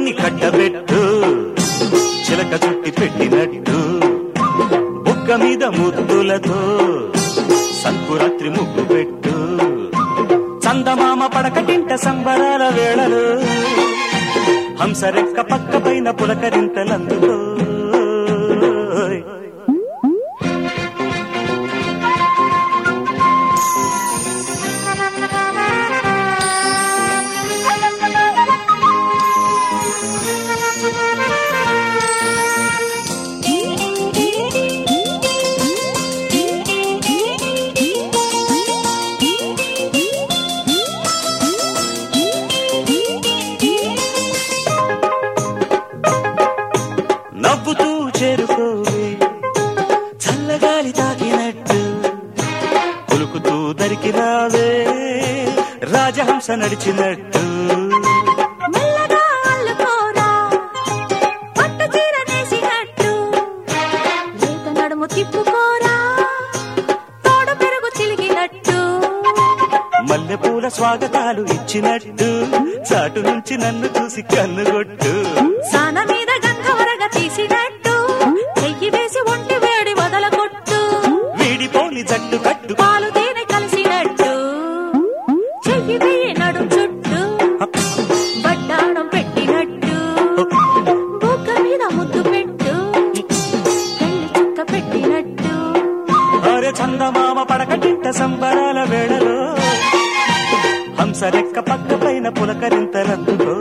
సోకులన్నీ కట్టబెట్టు చిలక చుట్టి పెట్టినట్టు బుగ్గ మీద ముద్దులతో సంకురాత్రి ముగ్గు పెట్టు చందమామ పడకటింట సంబరాల వేళలు హంసరెక్క పక్క పైన పులకరింతలందుకో నవ్వుతూ చేరుకోవే చల్లగాలి తాకినట్టు కులుకుతూ దరికి రావే రాజహంస నడిచినట్టు మెల్లగా అల్లుకోరా పట్టు చీర నేసినట్టు లేత నడుము తిప్పుకోరా తోడు పెరుగు చిలిగినట్టు మల్లెపూల స్వాగతాలు ఇచ్చినట్టు చాటు నుంచి నన్ను చూసి కన్నుగొట్టు సాన మీద గంగవరగ తీసినట్టు చెయ్యి వేసి ఒంటి వేడి వదలగొట్టు వీడిపోని జట్టు కట్టు పాలు తేనె కలిసినట్టు చెయ్యి వెయ్యి నడుం చుట్టూ బడ్డాణం పెట్టినట్టు బుగ్గ మీద ముద్దు పెట్టు కళ్ళు చుక్క పెట్టినట్టు అరే చందమామ పడకటింట సంబరాల వేళలో హంసరెక్క పక్క పైన పులకరింతలందుకో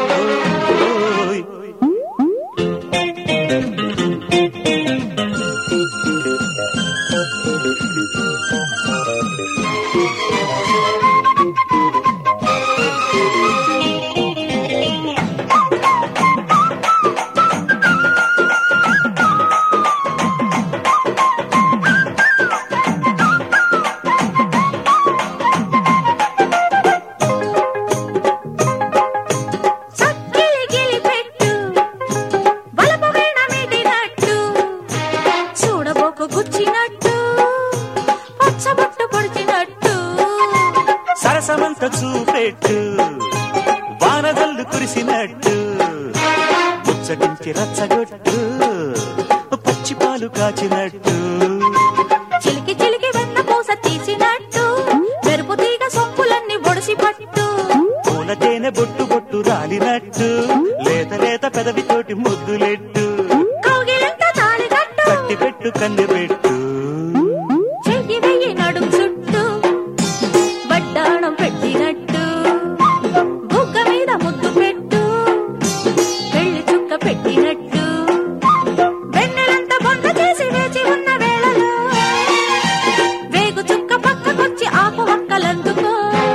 చక్కిలి గిలి పెట్టు బలపు వీణ మీటినట్టు చూడబోకు గుచ్చినట్టు పచ్చబొట్టు పొడిచినట్టు సరసమంత చూపెట్టు వానదల్లు కురిసినట్టు ముచ్చటించి రచ్చగొట్టు పచ్చి పాలు కాచినట్టు చిలికి చిలికి వెన్న పూస తీసినట్టు మెరుపు తీగ సొంపులన్నీ ఒడిసి పట్టు పూల తేనె బొట్టు బొట్టు రాలినట్టు లేత లేత పెదవితోటి ముద్దులెట్టు కౌగిలింత తాళి కట్టు కట్టి పెట్టు కన్నె పెట్టు చెయ్యి వెయ్యి నడుం చుట్టూ వడ్డాణం పెట్టినట్టు బుగ్గ మీద ముద్దు పెట్టు పెళ్లి చుక్క పెట్టినట్టు వెన్నెలంత బొంద చేసి వేచి ఉన్న వేళలో వేగు చుక్క పక్కకొచ్చి ఆకు వక్కలందుకో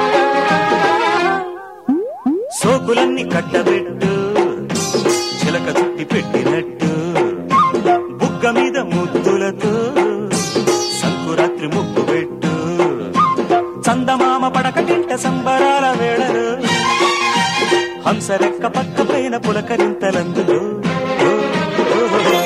సోకులన్నీ కట్టబెట్టు చిలక చుట్టి పెట్టినట్టు బుగ్గ మీద ముద్దులతో సంకురాత్రి ముగ్గు పెట్టు చందమామ పడకటింట సంబరాల వేళలు హంసరెక్క పక్క పైన పులకరింతలందులో ఓ, ఓ, ఓ.